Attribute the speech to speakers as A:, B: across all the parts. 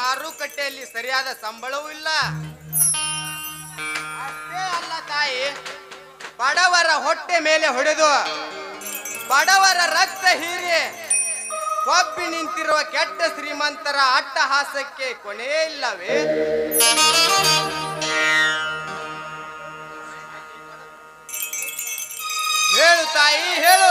A: ಮಾರುಕಟ್ಟೆಯಲ್ಲಿ ಸರಿಯಾದ ಸಂಬಳವೂ ಇಲ್ಲ ಅಷ್ಟೇ ಅಲ್ಲ ತಾಯಿ ಬಡವರ ಹೊಟ್ಟೆ ಮೇಲೆ ಹೊಡೆದು ಬಡವರ ರಕ್ತ ಹೀರಿ ಕೊಬ್ಬಿ ನಿಂತಿರುವ ಕೆಟ್ಟ ಶ್ರೀಮಂತರ ಅಟ್ಟಹಾಸಕ್ಕೆ ಕೊನೆ ಇಲ್ಲವೇ ಹೇಳು ತಾಯಿ ಹೇಳು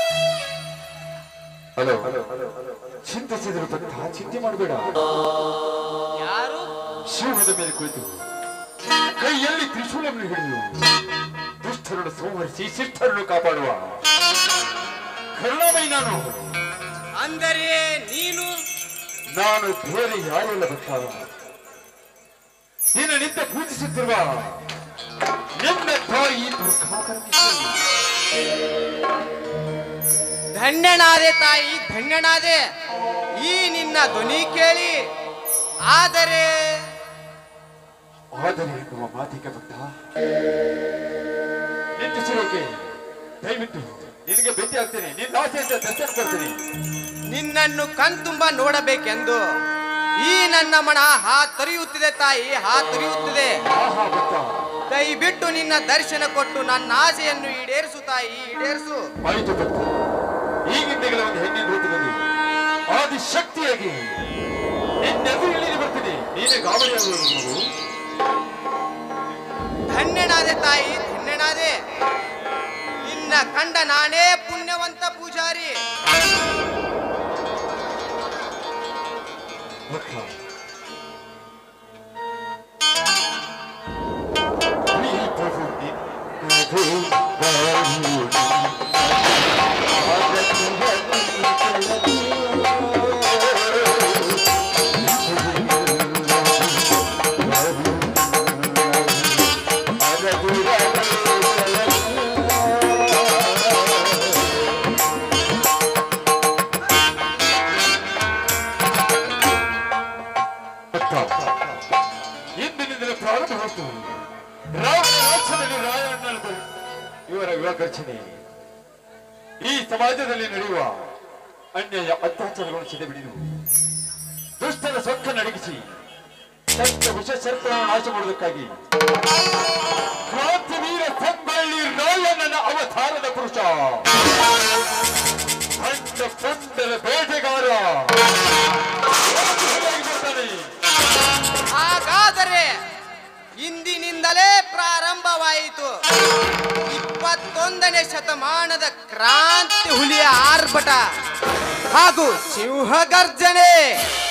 B: ಹಲೋ ಚಿಂತಿಸಿದ್ರು ಭಕ್ತ ಚಿಂತೆ ಮಾಡಬೇಡ
A: ಯಾರು
B: ಶಿವದ ಮೇಲೆ ಕುಳಿತು ಕೈಯಲ್ಲಿ ತ್ರಿಶೂಲವನ್ನು ಹಿಡಿದು ದುಷ್ಟರನ್ನು ಸಂಹರಿಸಿ ಶಿಷ್ಟರನ್ನು ಕಾಪಾಡುವ ಕರುಣಾಮಯಿ ನಾನು
A: ಅಂದರೆ ನೀನು
B: ನಾನು ಬೇರೆ ಯಾರಲ್ಲ ಭಕ್ತ ದಿನನಿತ್ಯ ಪೂಜಿಸುತ್ತಿರುವ ನಿನ್ನ ತಾಯಿ ದುರ್ಗಾಪರಮೇಶ್ವರಿ.
A: ಧನ್ಯನಾದೆ ತಾಯಿ ಧನ್ಯನಾದೆ ಈ ನಿನ್ನ ಧ್ವನಿ ಕೇಳಿ ಆದರೆ
B: ಆದರೆ ಎನ್ನುವ ಮಾತಿಗೆ ಭಕ್ತ ನಿಂತಿಸಿರೋಕೆ ದಯವಿಟ್ಟು ನಿನಗೆ ಭೇಟಿ ಆಗ್ತೇನೆ ನಿನ್ನ ಆಸೆಯಿಂದ ದರ್ಶನ ಕೊಡ್ತೀನಿ
A: ನಿನ್ನನ್ನು ಕಣ್ತುಂಬ ನೋಡಬೇಕೆಂದು ಈ ನನ್ನ ಮನ ಹಾ ತೊರೆಯುತ್ತಿದೆ ತಾಯಿ ಹಾ ತೊರೆಯುತ್ತಿದೆ
B: ಆಹಾ ಭಕ್ತ
A: ದಯವಿಟ್ಟು ನಿನ್ನ ದರ್ಶನ ಕೊಟ್ಟು ನನ್ನ ಆಸೆಯನ್ನು ಈಡೇರಿಸು ತಾಯಿ ಈಡೇರಿಸು
B: ಆಯಿತು ಭಕ್ತ ಈಗಿಂದಲೇ ಒಂದು ಹೆಣ್ಣಿನ ರೂಪದಲ್ಲಿ ಆದಿಶಕ್ತಿಯಾಗಿ ನಿನ್ನೆದುರು ಇಳಿದು ಬರ್ತೀನಿ ನೀನೇ ಗಾಬರಿಯಾಗುವುದು ಮಗು
A: ಧನ್ಯನಾದೆ ತಾಯಿ ಧನ್ಯನಾದೆ ನಿನ್ನ ಕಂಡ ನಾನೇ ಪುಣ್ಯವಂತ ಪೂಜಾರಿ
B: ಭಕ್ತ ಈ ಪ್ರಭು ನಿನ್ನದು ಇಂದಿನಿಂದಲೇ ಪ್ರಾರಂಭವಾಯಿತು ರಾವಣ ರಾಜ್ಯದಲ್ಲಿ ರಾಯಣ್ಣನದು ಇವರ ವಿವಾಹರ್ಚನೆ ಈ ಸಮಾಜದಲ್ಲಿ ನಡೆಯುವ ಅನ್ಯಾಯ ಅತ್ಯಾಚಾರಗಳನ್ನು ಸಿದಬಿಡಿದು ದುಷ್ಟರ ಸೊಕ್ಕ ನಡಗಿಸಿ ಸತ್ಯ ವಿಷ ಸರ್ಪವನ್ನು ನಾಶ ಮಾಡುವುದಕ್ಕಾಗಿ ಕ್ರಾಂತಿವೀರ ಸಂಬಳ್ಳಿ ರಾಯಣ್ಣನ ಅವತಾರದ ಪುರುಷ ಪಂಡ ಪುಂಡರ ಬೇಟೆಗಾರ ರಾಜಧಾನಿಯಾಗಿ ಬರ್ತಾನೆ
A: ಹಾಗಾದರೆ ಇಂದಿನಿಂದಲೇ ಪ್ರಾರಂಭವಾಯಿತು ಇಪ್ಪತ್ತೊಂದನೇ ಶತಮಾನದ ಕ್ರಾಂತಿ ಹುಲಿಯ ಆರ್ಭಟ ಹಾಗೂ ಸಿಂಹ ಗರ್ಜನೆ